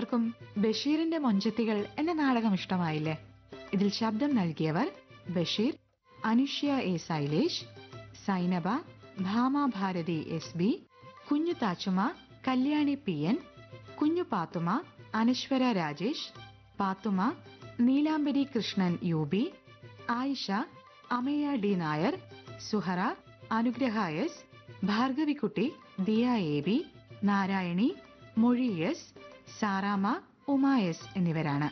എല്ലാവർക്കും ബഷീറിന്റെ മൊഞ്ചത്തികൾ എന്ന നാടകം ഇഷ്ടമായില്ലേ ഇതിൽ ശബ്ദം നൽകിയവർ Basheer Anushya A Sailesh Sainaba Bhama Bharathi S B Kunju Thachumma Kalyani P N Kunju Pathumma Anaswara Rajesh Pathumma Neelambari Krishnan U B Ayisha Amaya D Nair Suhara Anugraha S Bhargavikutty Diya A B Narayani Mozhi S Saramma Uma S എന്നിവരാണ്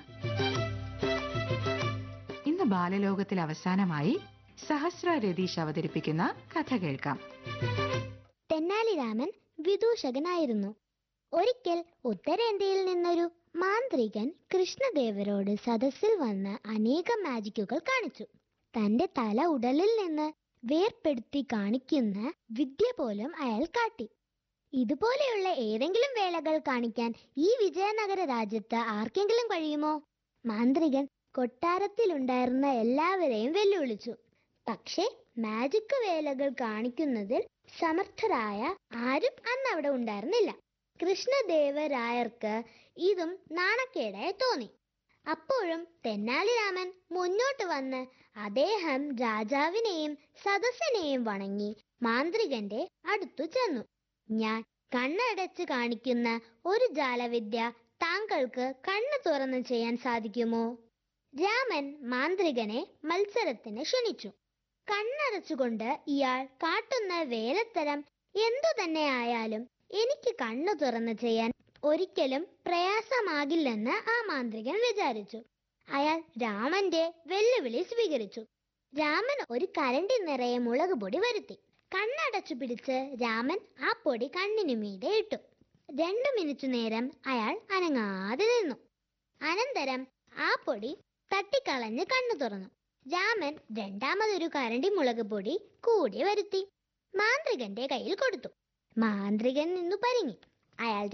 ഇന്ന് ബാലലോകത്തിൽ അവസാനമായി സഹസ്ര രതീഷ് അവതരിപ്പിക്കുന്ന കഥ കേൾക്കാം തെന്നാലിരാമൻ വിദൂഷകനായിരുന്നു ഒരിക്കൽ ഉത്തരേന്ത്യയിൽ നിന്നൊരു മാന്ത്രികൻ കൃഷ്ണദേവരോട് സദസ്സിൽ വന്ന് അനേകം മാജിക്കുകൾ കാണിച്ചു തന്റെ തല ഉടലിൽ നിന്ന് വേർപ്പെടുത്തി കാണിക്കുന്ന വിദ്യ പോലും അയാൾ കാട്ടി ഇതുപോലെയുള്ള ഏതെങ്കിലും വേലകൾ കാണിക്കാൻ ഈ വിജയനഗര രാജ്യത്ത് ആർക്കെങ്കിലും കഴിയുമോ മാന്ത്രികൻ കൊട്ടാരത്തിലുണ്ടായിരുന്ന എല്ലാവരെയും വെല്ലുവിളിച്ചു പക്ഷേ മാജിക് വേലകൾ കാണിക്കുന്നതിൽ സമർത്ഥരായ ആരും അന്ന് അവിടെ ഉണ്ടായിരുന്നില്ല കൃഷ്ണദേവരായർക്ക് ഇതും നാണക്കേടായി തോന്നി അപ്പോഴും തെന്നാലിരാമൻ മുന്നോട്ട് വന്ന് അദ്ദേഹം രാജാവിനെയും സദസ്സിനെയും വണങ്ങി മാന്ത്രികന്റെ അടുത്തു ചെന്നു ഞാൻ കണ്ണടച്ച് കാണിക്കുന്ന ഒരു ജാലവിദ്യ താങ്കൾക്ക് കണ്ണ് തുറന്ന് ചെയ്യാൻ സാധിക്കുമോ രാമൻ മാന്ത്രികനെ മത്സരത്തിന് ക്ഷണിച്ചു കണ്ണടച്ചുകൊണ്ട് ഇയാൾ കാട്ടുന്ന വേലത്തരം എന്തു തന്നെ ആയാലും എനിക്ക് കണ്ണു തുറന്ന് ചെയ്യാൻ ഒരിക്കലും പ്രയാസമാകില്ലെന്ന് ആ മാന്ത്രികൻ വിചാരിച്ചു അയാൾ രാമന്റെ വെല്ലുവിളി സ്വീകരിച്ചു രാമൻ ഒരു കരണ്ടി നിറയെ മുളക് പൊടി വരുത്തി കണ്ണടച്ചു പിടിച്ച് രാമൻ ആ പൊടി കണ്ണിനു മീതെ ഇട്ടു രണ്ടു മിനിറ്റ് നേരം അയാൾ അനങ്ങാതെ നിന്നു അനന്തരം ആ പൊടി തട്ടിക്കളഞ്ഞ് കണ്ണു തുറന്നു രാമൻ രണ്ടാമതൊരു കരണ്ടി മുളക് പൊടി കൂടി വരുത്തി മാന്ത്രികന്റെ കയ്യിൽ കൊടുത്തു മാന്ത്രികൻ നിന്നു പരിങ്ങി അയാൾ